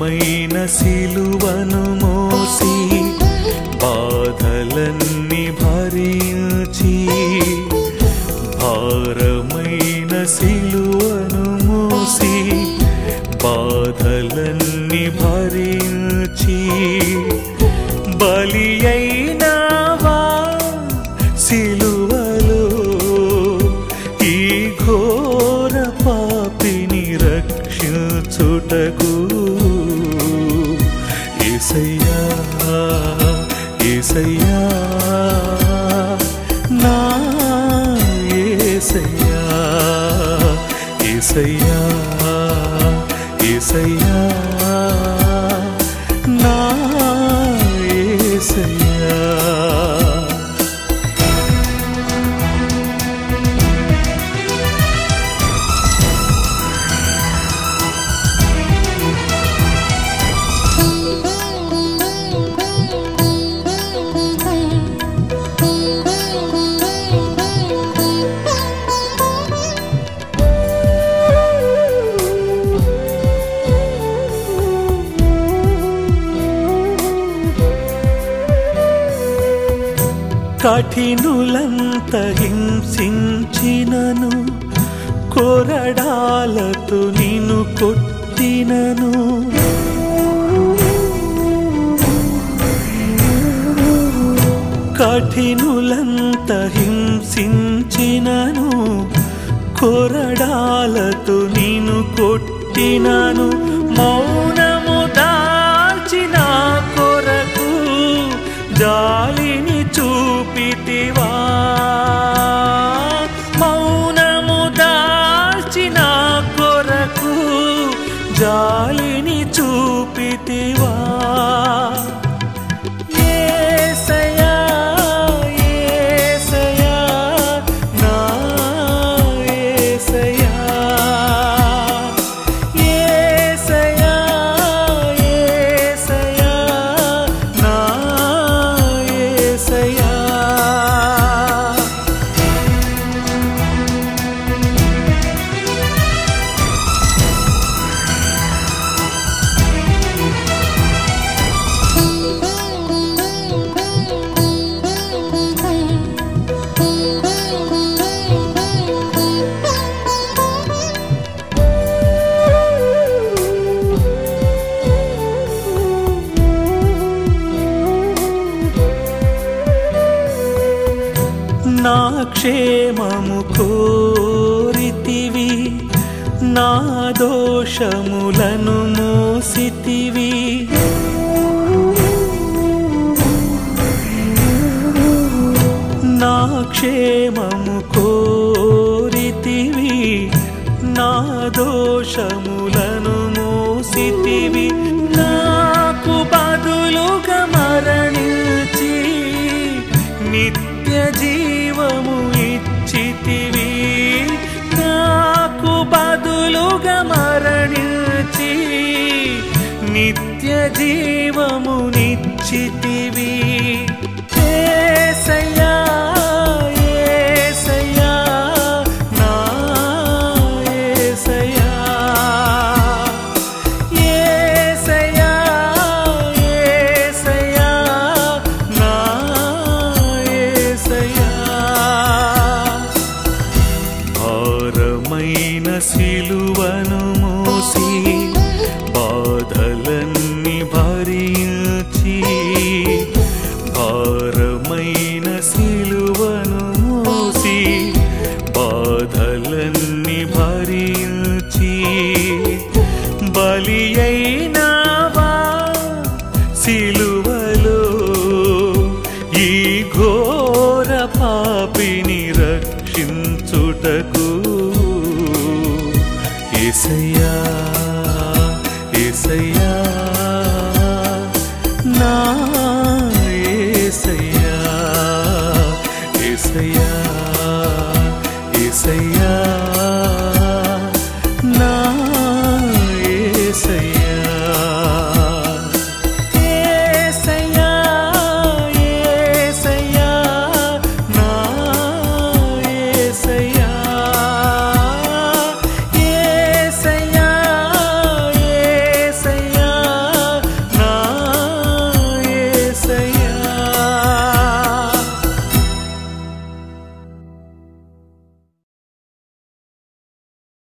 భారమైన సిలువను మోసి బాధలన్నీ భరించి భారమైన సిలువను మోసి బాధలన్నీ భరించి బలి అయినావా సిలువలో ఈ ఘోర పాపిని రక్షించుటకు ఏసయ్యా ఏసయ్యా నా ఏసయ్యా ఏసయ్యా ఏసయ్యా నా ఏసయ్యా కఠినులంత హింసించినను కొరడాలతో నిన్ను కొట్టినను కఠినులంత హింసించినను కొరడాలతో నిన్ను కొట్టినను మౌనము దాల్చిన కొరకు జాలిని చూపితివా మౌనము దాల్చిన కొరకు జాలిని చూపితివా ఏసయ్యా ఏసయ్యా నా ఏసయ్యా ఏసయ్యా ఏసయ్యా నా ఏసయ్యా నా క్షేమము కోరితివి నా దోషములను మోసితివి నా క్షేమము కోరితివి నా దోషములను మోసితివి నాకు బదులుగా మరణించి నిత్య జీవము ఇచ్చితివి నాకు బదులుగా మరణించి నిత్య జీవము నిచ్చితివి ఏసయ్యా ఏసయ్యా నా ఏసయ్యా ఏసయ్యా ఏసయ్యా నా ఏసయ్యా భారమైన సిలువను మోసి బాధలన్నీ భరించి భారమైన సిలువను మోసి బాధలన్నీ భరించి బలి అయినావా సిలువలో ఈ ఘోర పాపిని రక్షించుటకు ఏసయ్యా ఏసయ్యా నా ఏసయ్యా ఏసయ్యా ఏసయ్యా